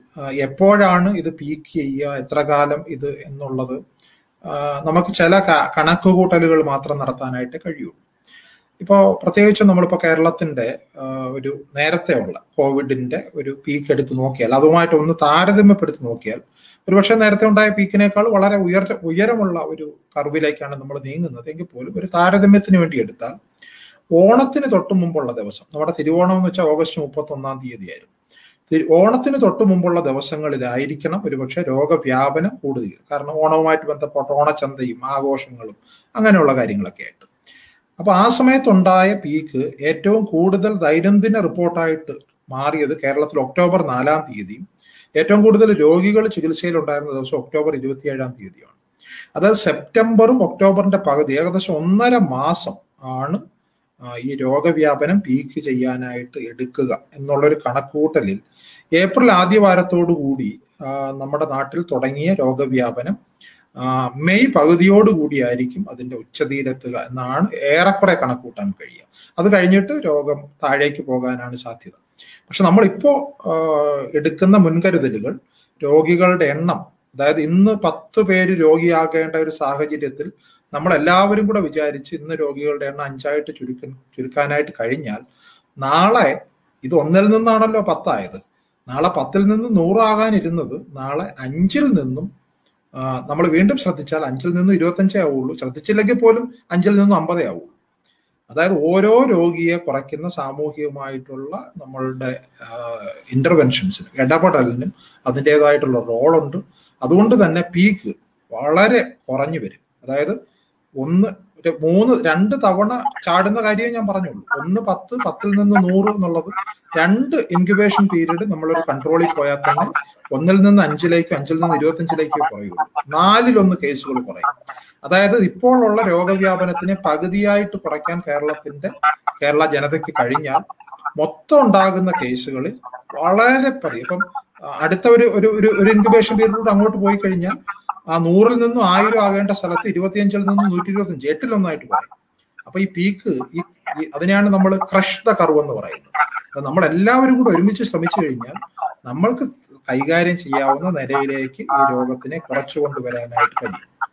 ആ, എപ്പോഴാണ് ഇത് പീക്ക് ചെയ്യുക എത്ര കാലം ഇത് എന്നുള്ളത് ആ, നമുക്ക് ചില ക- കണക്കുകൂട്ടലുകൾ മാത്രം നടത്താനായിട്ട് കഴിയൂ ഇപ്പോൾ പ്രത്യേകിച്ചും നമ്മളിപ്പോൾ കേരളത്തിന്റെ ആ, ഒരു നേരത്തെ ഉള്ള കോവിഡിന്റെ ഒരു പീക്ക് എടുത്ത് നോക്കിയാൽ അതുമായിട്ട് ഒന്ന് താരതമ്യപ്പെടുത്തി നോക്കിയാൽ ഒരുപക്ഷെ നേരത്തെ ഉണ്ടായ പീക്കിനേക്കാൾ വളരെ ഉയർ ഉയരമുള്ള ഒരു കർവിലേക്കാണ് നമ്മൾ നീങ്ങുന്നത് എങ്കിൽ പോലും ഒരു താരതമ്യത്തിന് വേണ്ടി എടുത്താൽ ഓണത്തിന് തൊട്ട് മുമ്പുള്ള ദിവസം നമ്മുടെ തിരുവോണം എന്ന് വെച്ചാൽ ഓഗസ്റ്റ് മുപ്പത്തി ഒന്നാം തീയതിയായിരുന്നു തിരു- ഓണത്തിന് തൊട്ട് മുമ്പുള്ള ദിവസങ്ങളിലായിരിക്കണം ഒരുപക്ഷെ രോഗവ്യാപനം കൂടുതൽ കാരണം ഓണവുമായിട്ട് ബന്ധപ്പെട്ട ഓണച്ചന്തയും ആഘോഷങ്ങളും അങ്ങനെയുള്ള കാര്യങ്ങളൊക്കെ ആയിട്ട് അപ്പൊ ആ സമയത്തുണ്ടായ പീക്ക് ഏറ്റവും കൂടുതൽ ദൈനംദിന റിപ്പോർട്ടായിട്ട് മാറിയത് കേരളത്തിൽ ഒക്ടോബർ നാലാം തീയതിയും ഏറ്റവും കൂടുതൽ രോഗികൾ ചികിത്സയിൽ ഉണ്ടായിരുന്ന ദിവസം ഒക്ടോബർ ഇരുപത്തിയേഴാം തീയതിയാണ് അതായത് സെപ്റ്റംബറും ഒക്ടോബറിന്റെ പകുതി ഏകദേശം ഒന്നര മാസം ആണ് ആ, ഈ രോഗവ്യാപനം പീക്ക് ചെയ്യാനായിട്ട് എടുക്കുക എന്നുള്ളൊരു കണക്കുകൂട്ടലിൽ ഏപ്രിൽ ആദ്യ വാരത്തോടു കൂടി ആ, നമ്മുടെ നാട്ടിൽ തുടങ്ങിയ രോഗവ്യാപനം ആ, മെയ് പകുതിയോടുകൂടിയായിരിക്കും അതിന്റെ ഉച്ചതീരെത്തുക എന്നാണ് ഏറെക്കുറെ കണക്കൂട്ടാൻ കഴിയുക അത് കഴിഞ്ഞിട്ട് രോഗം താഴേക്ക് പോകാനാണ് സാധ്യത പക്ഷെ നമ്മളിപ്പോ ആ, എടുക്കുന്ന മുൻകരുതലുകൾ രോഗികളുടെ എണ്ണം അതായത് ഇന്ന് പത്ത് പേര് രോഗിയാകേണ്ട ഒരു സാഹചര്യത്തിൽ നമ്മൾ എല്ലാവരും കൂടെ വിചാരിച്ച് ഇന്ന് രോഗികളുടെ എണ്ണം അഞ്ചായിട്ട് ചുരുക്കാൻ ചുരുക്കാനായിട്ട് കഴിഞ്ഞാൽ നാളെ ഇത് ഒന്നിൽ നിന്നാണല്ലോ പത്തായത് നാളെ പത്തിൽ നിന്ന് നൂറാകാനിരുന്നത് നാളെ അഞ്ചിൽ നിന്നും നമ്മൾ വീണ്ടും ശ്രദ്ധിച്ചാൽ അഞ്ചിൽ നിന്നും ഇരുപത്തഞ്ചേ ആവുള്ളൂ ശ്രദ്ധിച്ചില്ലെങ്കിൽ പോലും അഞ്ചിൽ നിന്നും അമ്പതേ ആവുള്ളൂ അതായത് ഓരോ രോഗിയെ കുറയ്ക്കുന്ന സാമൂഹികമായിട്ടുള്ള നമ്മളുടെ ഇന്റർവെൻഷൻസിനും ഇടപെടലിനും അതിൻ്റെതായിട്ടുള്ള റോളുണ്ട് അതുകൊണ്ട് തന്നെ പീക്ക് വളരെ കുറഞ്ഞു വരും അതായത് ഒന്ന് ഒരു മൂന്ന് രണ്ട് തവണ ചാടുന്ന കാര്യമേ ഞാൻ പറഞ്ഞുള്ളൂ ഒന്ന് പത്ത് പത്തിൽ നിന്ന് നൂറ് എന്നുള്ളത് രണ്ട് ഇൻക്യുബേഷൻ പീരീഡ് നമ്മളൊരു കൺട്രോളിൽ പോയാൽ തന്നെ ഒന്നിൽ നിന്ന് അഞ്ചിലേക്കോ അഞ്ചിൽ നിന്ന് ഇരുപത്തഞ്ചിലേക്കോ കുറയുള്ളൂ നാലിലൊന്ന് കേസുകൾ കുറയും അതായത് ഇപ്പോഴുള്ള രോഗവ്യാപനത്തിനെ പകുതിയായിട്ട് കുറയ്ക്കാൻ കേരളത്തിന്റെ കേരള ജനതയ്ക്ക് കഴിഞ്ഞാൽ മൊത്തം ഉണ്ടാകുന്ന കേസുകളിൽ വളരെ പതി ഇപ്പം ആ, അടുത്ത ഒരു ഒരു ഒരു- ഒരു ഇൻക്യുബേഷൻ പീരീഡിലൂടെ അങ്ങോട്ട് പോയി കഴിഞ്ഞാൽ ആ നൂറിൽ നിന്നും ആയിരം ആകേണ്ട സ്ഥലത്ത് ഇരുപത്തിയഞ്ചിൽ നിന്നും നൂറ്റി ഇരുപത്തിയഞ്ച് എട്ടിലൊന്നായിട്ട് കുറയും അപ്പൊ ഈ പീക്ക് ഈ ഈ- അതിനെയാണ് നമ്മൾ ക്രഷ് ദ കർവ് എന്ന് പറയുന്നത് അപ്പൊ നമ്മൾ എല്ലാവരും കൂടെ ഒരുമിച്ച് ശ്രമിച്ചു കഴിഞ്ഞാൽ നമ്മൾക്ക് കൈകാര്യം ചെയ്യാവുന്ന നിലയിലേക്ക് ഈ രോഗത്തിനെ കുറച്ചു കൊണ്ടുവരാനായിട്ട് കഴിയും